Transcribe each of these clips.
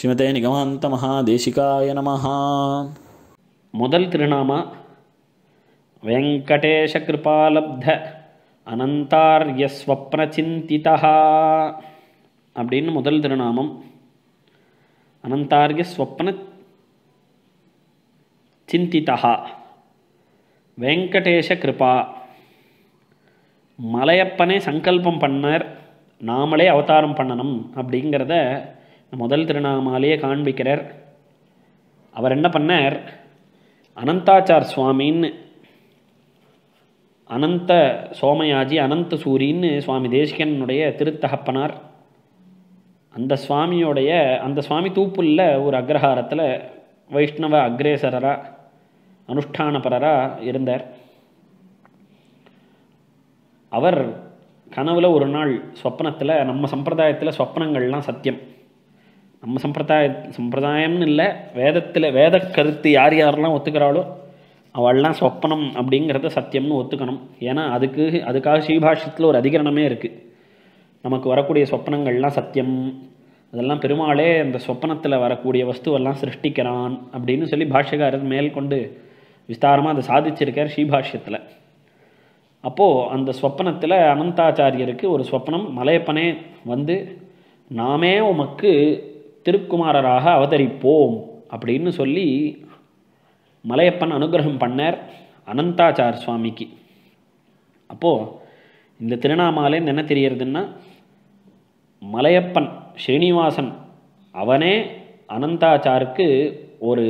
ஸ்ரீமதே நிகமாந்த மகாதேசிகாய நமஹ முதல் திருநாமா வெங்கடேஷ கிருபாலப்த அனந்தார்ய ஸ்வப்னச்சிந்திதா அப்படின்னு முதல் திருநாமம் அனந்தார்ய ஸ்வப்ன சிந்திதா வெங்கடேஷ கிருபா மலையப்பனே சங்கல்பம் பண்ணார் நாமளே அவதாரம் பண்ணணும் அப்படிங்கிறத முதல் திருநாமாலேயே காண்பிக்கிறார் அவர் என்ன பண்ணார் அனந்தாச்சார் சுவாமின்னு அனந்த சோமயாஜி அனந்த சூரின்னு சுவாமி தேசிகனுடைய திருத்தகப்பனார் அந்த சுவாமியோடைய அந்த சுவாமி தூப்புல்ல ஒரு அக்ரஹாரத்தில் வைஷ்ணவ அக்ரேசரராக அனுஷ்டானபரராக இருந்தார் அவர் கனவுல ஒரு நாள் சொப்பனத்தில் நம்ம சம்பிரதாயத்தில் சொப்பனங்கள்லாம் சத்தியம் நம்ம சம்பிரதாய சம்பிரதாயம்னு இல்லை வேதத்தில் வேத கருத்து யார் யாரெல்லாம் ஒத்துக்கிறாளோ அவள்லாம் சொப்பனம் அப்படிங்கிறத சத்தியம்னு ஒத்துக்கணும் ஏன்னா அதுக்கு அதுக்காக ஸ்ரீபாஷ்யத்தில் ஒரு அதிகரணமே இருக்குது நமக்கு வரக்கூடிய சொப்பனங்கள்லாம் சத்தியம் அதெல்லாம் பெருமாளே அந்த சொப்பனத்தில் வரக்கூடிய வஸ்துவெல்லாம் சிருஷ்டிக்கிறான் அப்படின்னு சொல்லி பாஷ்யக்காரர் மேல் கொண்டு விஸ்தாரமாக அதை சாதிச்சிருக்கார் ஸ்ரீபாஷ்யத்தில் அப்போது அந்த சொப்பனத்தில் அனந்தாச்சாரியருக்கு ஒரு சொப்பனம் மலையப்பனே வந்து நாமே உமக்கு திருக்குமாரராக அவதரிப்போம் அப்படின்னு சொல்லி மலையப்பன் அனுகிரகம் பண்ணார் அனந்தாச்சார் சுவாமிக்கு அப்போது இந்த திருநாமாலேருந்து என்ன தெரியறதுன்னா மலையப்பன் ஸ்ரீனிவாசன் அவனே அனந்தாச்சாருக்கு ஒரு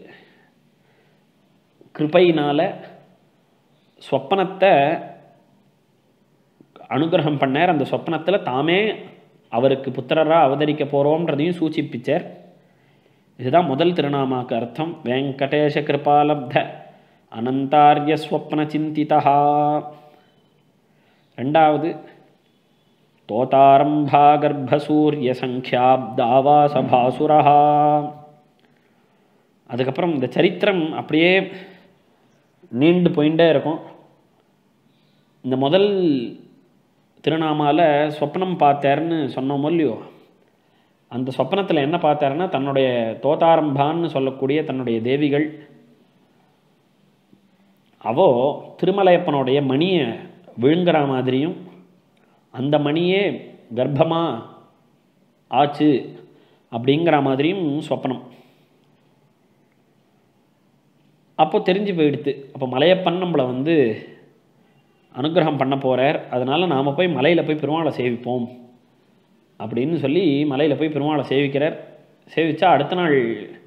கிருபையினால் சொப்பனத்தை அனுகிரகம் பண்ணார் அந்த சொப்பனத்தில் தாமே அவருக்கு புத்திரராக அவதரிக்க போகிறோன்றதையும் சூச்சிப்பிச்சார் இதுதான் முதல் திருநாமாக்கு அர்த்தம் வெங்கடேஷ கிருபாலப்த அனந்தாரிய ஸ்வப்ன சிந்திதா ரெண்டாவது தோதாரம்பா கர்ப்பசூரிய சங்கியாப்தாவாசபாசுரா அதுக்கப்புறம் இந்த சரித்திரம் அப்படியே நீண்டு போயிட்டே இருக்கும் இந்த முதல் திருநாமால சொப்னம் பார்த்தாருன்னு சொன்னோமோ இல்லையோ அந்த சொப்பனத்தில் என்ன பார்த்தாருன்னா தன்னுடைய தோதாரம்பான்னு சொல்லக்கூடிய தன்னுடைய தேவிகள் அவோ திருமலையப்பனுடைய மணியை விழுங்குற மாதிரியும் அந்த மணியே கர்ப்பமாக ஆச்சு அப்படிங்கிற மாதிரியும் சொப்பனம் அப்போ தெரிஞ்சு போயிடுத்து அப்போ மலையப்பன் நம்மளை வந்து அனுகிரகம் பண்ண போகிறார் அதனால் நாம் போய் மலையில் போய் பெருமாளை சேவிப்போம் அப்படின்னு சொல்லி மலையில் போய் பெருமாளை சேவிக்கிறார் சேவிச்சா அடுத்த நாள்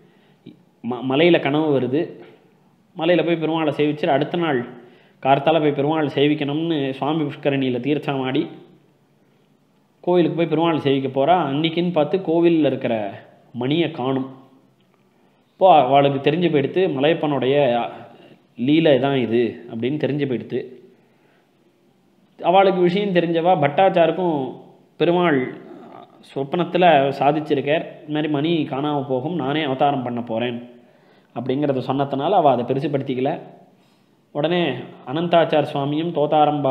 ம மலையில் கனவு வருது மலையில் போய் பெருமாளை சேவிச்சு அடுத்த நாள் கார்த்தால போய் பெருமாள் சேவிக்கணும்னு சுவாமி புஷ்கரணியில் தீர்த்தம் ஆடி கோவிலுக்கு போய் பெருமாள் சேவிக்க போகிறா அன்னைக்குன்னு பார்த்து கோவிலில் இருக்கிற மணியை காணும் இப்போ அவளுக்கு தெரிஞ்சு போயிடுத்து மலையப்பனுடைய லீலை தான் இது அப்படின்னு தெரிஞ்சு போயிடுத்து அவளுக்கு விஷயம் தெரிஞ்சவா பட்டாச்சாருக்கும் பெருமாள் சொப்பனத்தில் சாதிச்சிருக்கார் இந்த மாதிரி மணி காணாமல் போகும் நானே அவதாரம் பண்ண போகிறேன் அப்படிங்கிறத சொன்னதுனால அவள் அதை பெருசுப்படுத்திக்கல உடனே அனந்தாச்சார் சுவாமியும் தோதாரம்பா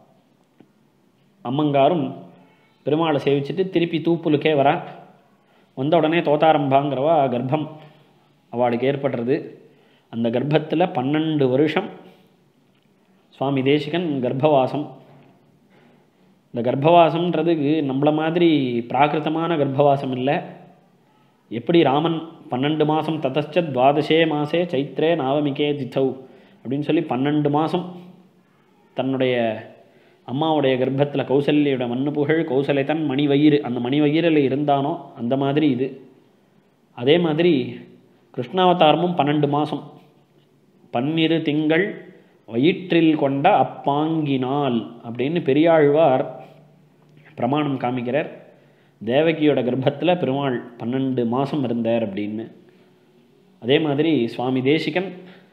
அம்மங்காரும் பெருமாளை சேவிச்சுட்டு திருப்பி தூப்புலுக்கே வரா வந்த உடனே தோதாரம்பாங்கிறவா கர்ப்பம் அவளுக்கு ஏற்படுறது அந்த கர்ப்பத்தில் பன்னெண்டு வருஷம் சுவாமி தேசிகன் கர்ப்பவாசம் இந்த கர்ப்பவாசம்ன்றதுக்கு நம்மள மாதிரி பிராகிருத்தமான கர்ப்பவாசம் இல்லை எப்படி ராமன் பன்னெண்டு மாதம் ததச்ச துவாதசே மாசே சைத்ரே நாவமிகே தித்தௌ அப்படின்னு சொல்லி பன்னெண்டு மாதம் தன்னுடைய அம்மாவுடைய கர்ப்பத்தில் கௌசல்யோட மண்ணு புகழ் கௌசலைத்தன் மணி வயிறு அந்த மணி வயிறில் இருந்தானோ அந்த மாதிரி இது அதே மாதிரி கிருஷ்ணாவதாரமும் பன்னெண்டு மாதம் பன்னிரு திங்கள் வயிற்றில் கொண்ட அப்பாங்கினால் அப்படின்னு பெரியாழ்வார் பிரமாணம் காமிக்கிறார் தேவகியோட கர்ப்பத்தில் பெருமாள் பன்னெண்டு மாதம் இருந்தார் அப்படின்னு அதே மாதிரி சுவாமி தேசிகன்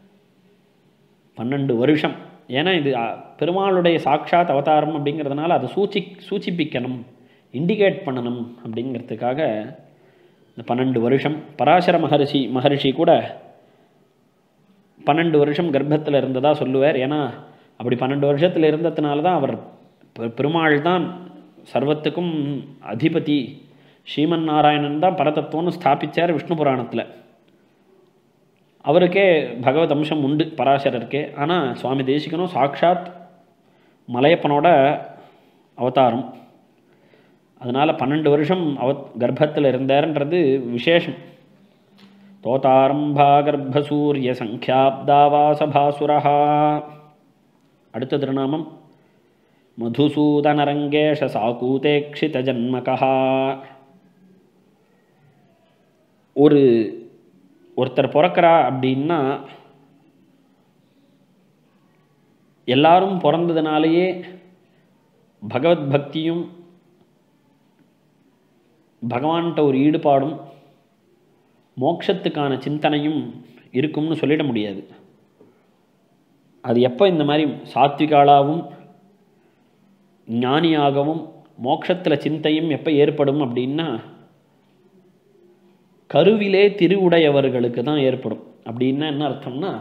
பன்னெண்டு வருஷம் ஏன்னா இது அ, பெருமாளுடைய சாட்சாத் அவதாரம் அப்படிங்கிறதுனால அதை சூச்சி சூச்சிப்பிக்கணும் இண்டிகேட் பண்ணணும் அப்படிங்கிறதுக்காக இந்த பன்னெண்டு வருஷம் பராசர மகரிஷி மகரிஷி கூட பன்னெண்டு வருஷம் கர்ப்பத்தில் இருந்ததா சொல்லுவார் ஏன்னா அப்படி பன்னெண்டு வருஷத்தில் இருந்ததுனால தான் அவர் பெ- பெருமாள் தான் சர்வத்துக்கும் அதிபதி ஸ்ரீமன் நாராயணன் தான் பரதத்துவம்னு ஸ்தாபிச்சார் விஷ்ணு புராணத்தில் அவருக்கே பகவத் அம்சம் உண்டு பராசரருக்கே ஆனால் சுவாமி தேசிகனும் சாக்ஷாத் மலையப்பனோட அவதாரம் அதனால் பன்னெண்டு வருஷம் அவ கர்ப்பத்தில் இருந்தார்ன்றது விசேஷம் தோதாரம்பா கர்ப்பசூரிய சங்கியாப்தாவாசபாசுரா அடுத்த திருநாமம் மதுசூதனரங்கேஷ சாக்கூதேக்ஷித ஜன்மகா ஒரு ஒருத்தர் பிறக்கிறா அப்படின்னா எல்லாரும் பிறந்ததுனாலேயே பகவத் பக்தியும் பகவான்கிட்ட ஒரு ஈடுபாடும் மோட்சத்துக்கான சிந்தனையும் இருக்கும்னு சொல்லிட முடியாது அது எப்போ இந்த மாதிரி சாத்விகாலாவும் ஞானியாகவும் மோட்சத்தில் சிந்தையும் எப்போ ஏற்படும் அப்படின்னா கருவிலே திருவுடையவர்களுக்கு தான் ஏற்படும் அப்படின்னா என்ன அர்த்தம்னா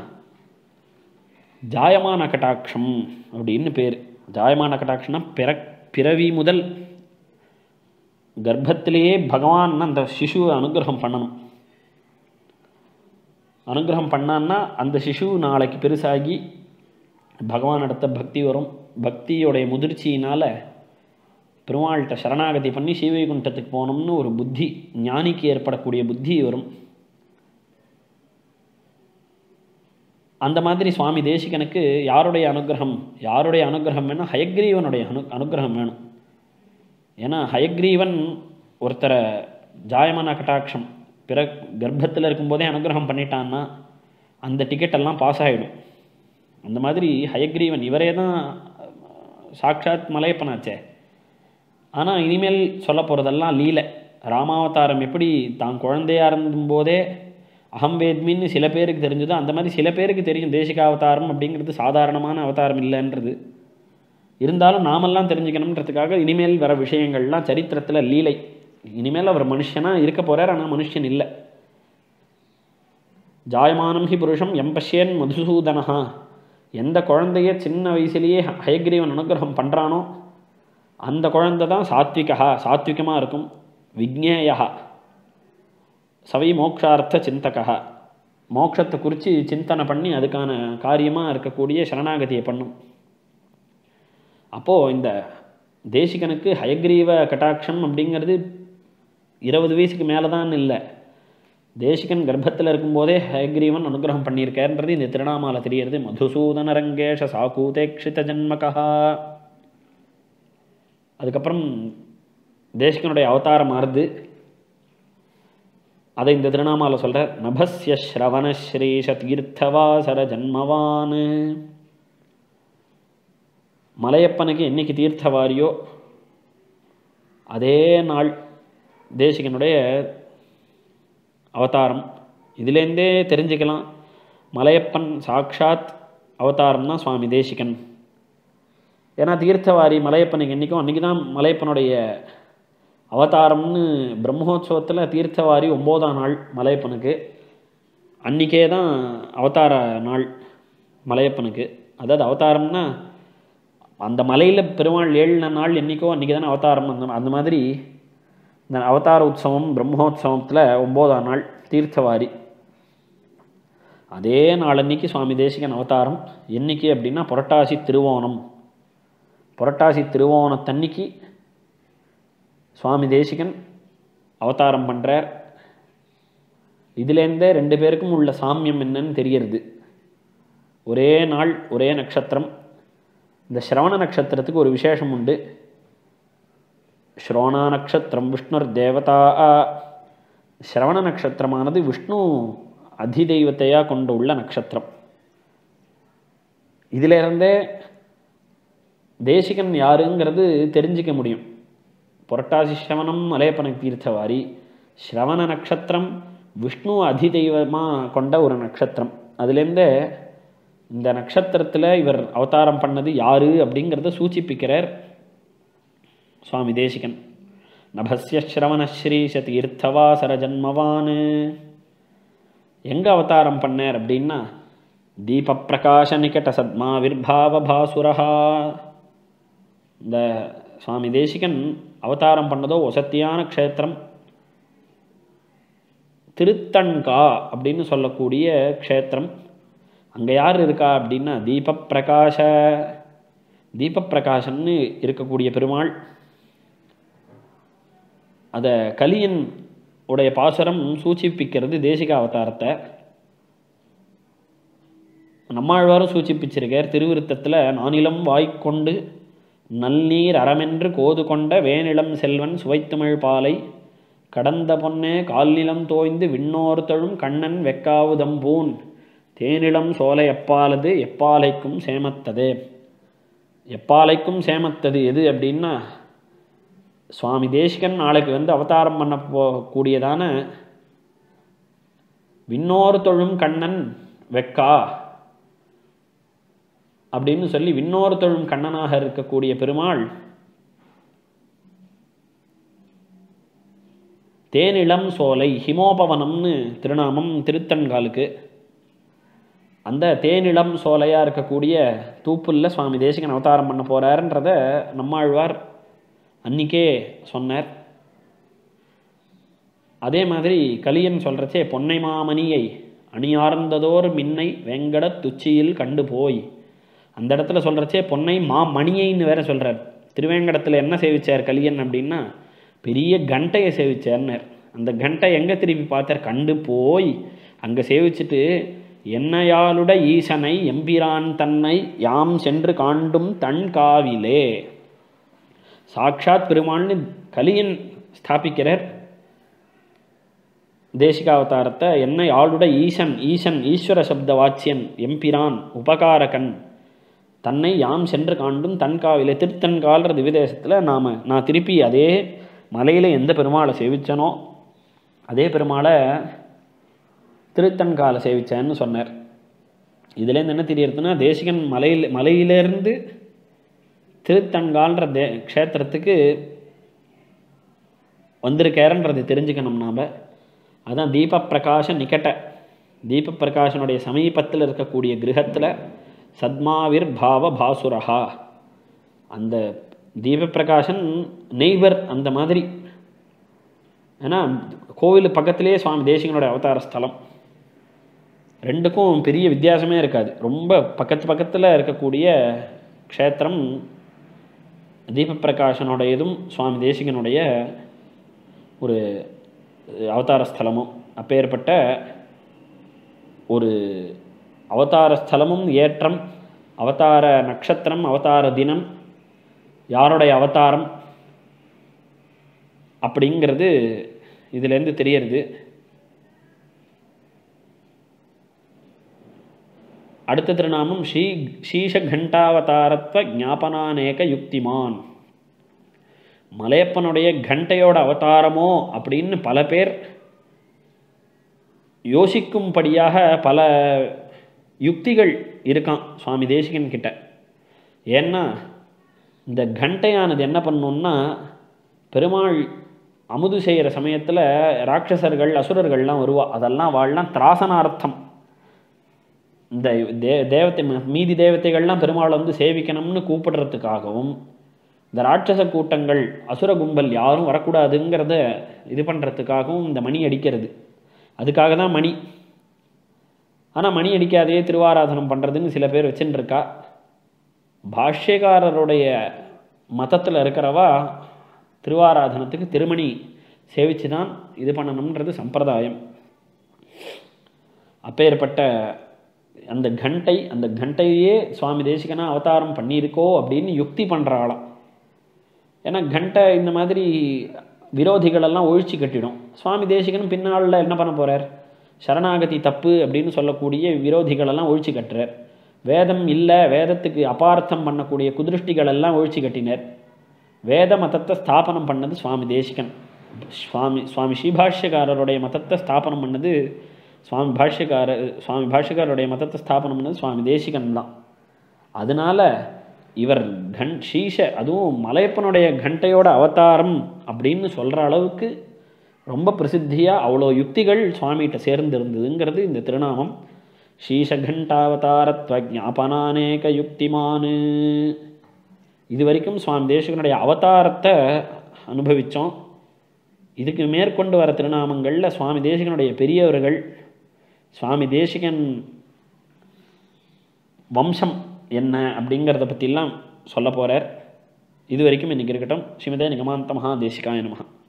ஜாயமான கட்டாட்சம் அப்படின்னு பேர் ஜாயமான கட்டாட்சம்னா பிற பிறவி முதல் கர்ப்பத்திலேயே பகவான் அந்த சிசுவை அனுகிரகம் பண்ணணும் அனுகிரகம் பண்ணான்னா அந்த சிசு நாளைக்கு பெருசாகி பகவான் அடுத்த பக்தி வரும் பக்தியோடைய முதிர்ச்சியினால் பெருமாள்கிட்ட சரணாகதி பண்ணி சீவைகுண்டத்துக்கு போகணும்னு ஒரு புத்தி ஞானிக்கு ஏற்படக்கூடிய புத்தி வரும் அந்த மாதிரி சுவாமி தேசிகனுக்கு யாருடைய அனுகிரகம் யாருடைய அனுகிரகம் வேணும் ஹயக்ரீவனுடைய அனு அனுகிரகம் வேணும் ஏன்னா ஹயக்ரீவன் ஒருத்தரை ஜாயமான கட்டாட்சம் பிற கர்ப்பத்தில் இருக்கும்போதே அனுகிரகம் பண்ணிட்டான்னா அந்த டிக்கெட் எல்லாம் பாஸ் ஆகிடும் அந்த மாதிரி ஹயக்ரீவன் இவரே தான் சாட்சாத் மலையப்பனாச்சே ஆனால் இனிமேல் சொல்ல போகிறதெல்லாம் லீலை ராமாவதாரம் எப்படி தான் குழந்தையாக இருந்தபோதே அகம் வேத்மின்னு சில பேருக்கு தெரிஞ்சதோ அந்த மாதிரி சில பேருக்கு தெரியும் தேசிகாவதாரம் அப்படிங்கிறது சாதாரணமான அவதாரம் இல்லைன்றது இருந்தாலும் நாமெல்லாம் தெரிஞ்சுக்கணுன்றதுக்காக இனிமேல் வர விஷயங்கள்லாம் சரித்திரத்தில் லீலை இனிமேல் அவர் மனுஷனாக இருக்க போகிறார் ஆனால் மனுஷன் இல்லை ஜாயமானம் ஹி புருஷம் எம்பஷ்யன் மதுசூதனஹா எந்த குழந்தைய சின்ன வயசுலேயே ஹயக்ரீவன் அனுகிரகம் பண்ணுறானோ அந்த குழந்தை தான் சாத்விகா சாத்விகமாக இருக்கும் விக்னேயா சவை மோக்ஷார்த்த சிந்தகா மோட்சத்தை குறித்து சிந்தனை பண்ணி அதுக்கான காரியமாக இருக்கக்கூடிய சரணாகதியை பண்ணும் அப்போது இந்த தேசிகனுக்கு ஹயக்ரீவ கட்டாட்சம் அப்படிங்கிறது இருபது வயசுக்கு மேலே தான் இல்லை தேசிகன் கர்ப்பத்தில் இருக்கும்போதே ஹயக்ரீவன் அனுகிரகம் பண்ணியிருக்காருன்றது இந்த திருநாமால தெரியறது மதுசூதன ரங்கேஷ சாக்கூதேக்ஷித ஜன்மகா அதுக்கப்புறம் தேசிகனுடைய அவதாரம் மாறுது அதை இந்த திருநாமால சொல்ற நபஸ்ய ஸ்ரவண ஸ்ரீஷ தீர்த்தவாசர ஜன்மவான் மலையப்பனுக்கு என்னைக்கு தீர்த்தவாரியோ அதே நாள் தேசிகனுடைய அவதாரம் இதுலேருந்தே தெரிஞ்சுக்கலாம் மலையப்பன் சாக்ஷாத் அவதாரம் தான் சுவாமி தேசிகன் ஏன்னா தீர்த்தவாரி மலையப்பனுக்கு என்றைக்கும் அன்றைக்கி தான் மலையப்பனுடைய அவதாரம்னு பிரம்மோத்சவத்தில் தீர்த்தவாரி ஒம்போதாம் நாள் மலையப்பனுக்கு அன்றைக்கே தான் அவதார நாள் மலையப்பனுக்கு அதாவது அவதாரம்னா அந்த மலையில் பெருமாள் ஏழின நாள் என்றைக்கோ அன்றைக்கி தானே அவதாரம் அந்த அந்த மாதிரி இந்த அவதார உற்சவம் பிரம்மோத்சவத்தில் ஒம்போதாம் நாள் தீர்த்தவாரி அதே நாளன்னைக்கு சுவாமி தேசிகன் அவதாரம் என்னைக்கு அப்படின்னா புரட்டாசி திருவோணம் புரட்டாசி திருவோணத்தன்னைக்கு சுவாமி தேசிகன் அவதாரம் பண்ணுறார் இதுலேருந்தே ரெண்டு பேருக்கும் உள்ள சாமியம் என்னன்னு தெரியறது ஒரே நாள் ஒரே நட்சத்திரம் இந்த ஸ்ரவண நட்சத்திரத்துக்கு ஒரு விசேஷம் உண்டு ஸ்ரோணா நட்சத்திரம் விஷ்ணுர் தேவதா ஸ்ரவண நட்சத்திரமானது விஷ்ணு அதிதெய்வத்தையாக கொண்டு உள்ள நட்சத்திரம் இதிலிருந்தே தேசிகன் யாருங்கிறது தெரிஞ்சிக்க முடியும் புரட்டாசி ஸ்ரவணம் மலையப்பன தீர்த்தவாரி ஸ்ரவண நட்சத்திரம் விஷ்ணு அதிதெய்வமாக கொண்ட ஒரு நட்சத்திரம் அதுலேருந்தே இந்த நட்சத்திரத்தில் இவர் அவதாரம் பண்ணது யாரு அப்படிங்கிறத சூச்சிப்பிக்கிறார் சுவாமி தேசிகன் நபஸ்ய ஸ்ரவணஸ்ரீஷ தீர்த்தவாசர ஜன்மவான் எங்கே அவதாரம் பண்ணார் அப்படின்னா தீபப்பிரகாஷ நிகட சத்மா விர்பாவ பாசுரஹா இந்த சுவாமி தேசிகன் அவதாரம் பண்ணதோ வசத்தியான க்ஷேத்திரம் திருத்தன்கா அப்படின்னு சொல்லக்கூடிய க்ஷேத்திரம் அங்கே யார் இருக்கா அப்படின்னா தீபப்பிரகாச தீபப்பிரகாசன்னு இருக்கக்கூடிய பெருமாள் அதை கலியன் உடைய பாசுரம் சூச்சிப்பிக்கிறது தேசிக அவதாரத்தை நம்மாழ்வாரும் சூச்சிப்பிச்சிருக்கார் திருவிருத்தத்தில் நானிலம் வாய்க்கொண்டு நல்நீர் அறமென்று கோது கொண்ட வேனிலம் செல்வன் சுவைத்தமிழ் பாலை கடந்த பொன்னே கால்நிலம் தோய்ந்து விண்ணோர் தழும் கண்ணன் வெக்காவுதம்பூன் தேனிலம் சோலை எப்பாலது எப்பாலைக்கும் சேமத்தது எப்பாலைக்கும் சேமத்தது எது அப்படின்னா சுவாமி தேசிகன் நாளைக்கு வந்து அவதாரம் பண்ண போகக்கூடியதான விண்ணோர் தொழும் கண்ணன் வெக்கா அப்படின்னு சொல்லி விண்ணோர் தொழும் கண்ணனாக இருக்கக்கூடிய பெருமாள் தேனிளம் சோலை ஹிமோபவனம்னு திருநாமம் திருத்தன்காலுக்கு அந்த தேனிளம் சோலையாக இருக்கக்கூடிய தூப்புல்ல சுவாமி தேசிகன் அவதாரம் பண்ண போகிறாருன்றத நம்மாழ்வார் அன்னிக்கே சொன்னார் அதே மாதிரி கலியன் சொல்கிறச்சே பொன்னை மாமணியை அணியார்ந்ததோர் மின்னை வெங்கட துச்சியில் கண்டு போய் அந்த இடத்துல சொல்கிறச்சே பொன்னை மாமணியைன்னு வேற சொல்கிறார் திருவேங்கடத்தில் என்ன சேவிச்சார் கலியன் அப்படின்னா பெரிய கண்டையை சேவிச்சார்னார் அந்த கண்டை எங்கே திருப்பி பார்த்தார் கண்டு போய் அங்கே சேவிச்சுட்டு என்னையாளுட ஈசனை எம்பிரான் தன்னை யாம் சென்று காண்டும் தன் காவிலே சாக்ஷாத் பெருமாள்னு கலியன் ஸ்தாபிக்கிறார் தேசிகாவதாரத்தை என்னை ஆளுட ஈசன் ஈசன் ஈஸ்வர சப்த வாச்சியன் எம்பிரான் உபகாரகன் தன்னை யாம் சென்று காண்டும் தன்காவிலே திருத்தன்கால்ற திவிதேசத்தில் நாம் நான் திருப்பி அதே மலையில் எந்த பெருமாளை சேவிச்சனோ அதே பெருமாளை திருத்தன்காலை சேவிச்சேன்னு சொன்னார் இதுலேருந்து என்ன தெரியறதுன்னா தேசிகன் மலையில் மலையிலேருந்து திருத்தன்கால்ன்ற தே க்ஷேத்திரத்துக்கு வந்திருக்காருன்றதை தெரிஞ்சுக்கணும் நாம் அதான் தீப பிரகாஷ நிகட்ட தீப பிரகாஷனுடைய சமீபத்தில் இருக்கக்கூடிய கிரகத்தில் சத்மாவிர் பாவ பாசுரஹா அந்த தீப பிரகாஷன் நெய்பர் அந்த மாதிரி ஏன்னா கோவில் பக்கத்திலேயே சுவாமி தேசிகனுடைய அவதார ஸ்தலம் ரெண்டுக்கும் பெரிய வித்தியாசமே இருக்காது ரொம்ப பக்கத்து பக்கத்தில் இருக்கக்கூடிய க்ஷேத்திரம் தீபப்பிரகாஷனுடையதும் சுவாமி தேசிகனுடைய ஒரு அவதார ஸ்தலமும் அப்பேற்பட்ட ஒரு அவதார ஸ்தலமும் ஏற்றம் அவதார நட்சத்திரம் அவதார தினம் யாருடைய அவதாரம் அப்படிங்கிறது இதுலேருந்து தெரியறது அடுத்த திருநாமம் ஸ்ரீ ஸ்ரீஷகண்டாவதாரத்வ ஞாபனானேக யுக்திமான் மலையப்பனுடைய கண்டையோட அவதாரமோ அப்படின்னு பல பேர் யோசிக்கும்படியாக பல யுக்திகள் இருக்கான் சுவாமி தேசிகன் கிட்ட ஏன்னா இந்த கண்டையானது என்ன பண்ணுன்னா பெருமாள் அமுது செய்கிற சமயத்தில் ராட்சசர்கள் அசுரர்கள்லாம் வருவா அதெல்லாம் வாழலாம் திராசனார்த்தம் இந்த தே தேவத்தை மீதி தேவதைகள்லாம் பெருமாளை வந்து சேவிக்கணும்னு கூப்பிடுறதுக்காகவும் இந்த ராட்சச கூட்டங்கள் அசுர கும்பல் யாரும் வரக்கூடாதுங்கிறத இது பண்ணுறதுக்காகவும் இந்த மணி அடிக்கிறது அதுக்காக தான் மணி ஆனால் மணி அடிக்காதே திருவாராதனம் பண்ணுறதுன்னு சில பேர் வச்சுன்னு இருக்கா பாஷ்யக்காரருடைய மதத்தில் இருக்கிறவா திருவாராதனத்துக்கு திருமணி சேவிச்சு தான் இது பண்ணணுன்றது சம்பிரதாயம் அப்பேற்பட்ட அந்த கண்டை அந்த கண்டையே சுவாமி தேசிகனா அவதாரம் பண்ணியிருக்கோ அப்படின்னு யுக்தி பண்ணுறாளாம் ஏன்னா கண்டை இந்த மாதிரி விரோதிகளெல்லாம் ஒழிச்சு கட்டிடும் சுவாமி தேசிகன் பின்னாளில் என்ன பண்ண போகிறார் சரணாகதி தப்பு அப்படின்னு சொல்லக்கூடிய விரோதிகளெல்லாம் ஒழிச்சு கட்டுறார் வேதம் இல்லை வேதத்துக்கு அபார்த்தம் பண்ணக்கூடிய குதிருஷ்டிகளெல்லாம் ஒழிச்சு கட்டினர் வேத மதத்தை ஸ்தாபனம் பண்ணது சுவாமி தேசிகன் சுவாமி சுவாமி ஸ்ரீபாஷ்யக்காரருடைய மதத்தை ஸ்தாபனம் பண்ணது சுவாமி பாஷ்யக்கார சுவாமி பாஷ்யக்காரருடைய மதத்தை ஸ்தாபனம் பண்ணது சுவாமி தேசிகன் தான் அதனால இவர் கண் ஷீஷ அதுவும் மலையப்பனுடைய கண்டையோட அவதாரம் அப்படின்னு சொல்கிற அளவுக்கு ரொம்ப பிரசித்தியாக அவ்வளோ யுக்திகள் சுவாமிகிட்ட சேர்ந்து இருந்ததுங்கிறது இந்த திருநாமம் ஸ்ரீஷகண்டாவதாரத்வ ஜாபனானேக யுக்திமானு இது வரைக்கும் சுவாமி தேசிகனுடைய அவதாரத்தை அனுபவித்தோம் இதுக்கு மேற்கொண்டு வர திருநாமங்களில் சுவாமி தேசிகனுடைய பெரியவர்கள் சுவாமி தேசிகன் வம்சம் என்ன அப்படிங்கிறத பற்றிலாம் சொல்ல போகிறார் இது வரைக்கும் இன்றைக்கி இருக்கட்டும் ஸ்ரீமதே நிகமாந்த மகா தேசிகாய நமஹா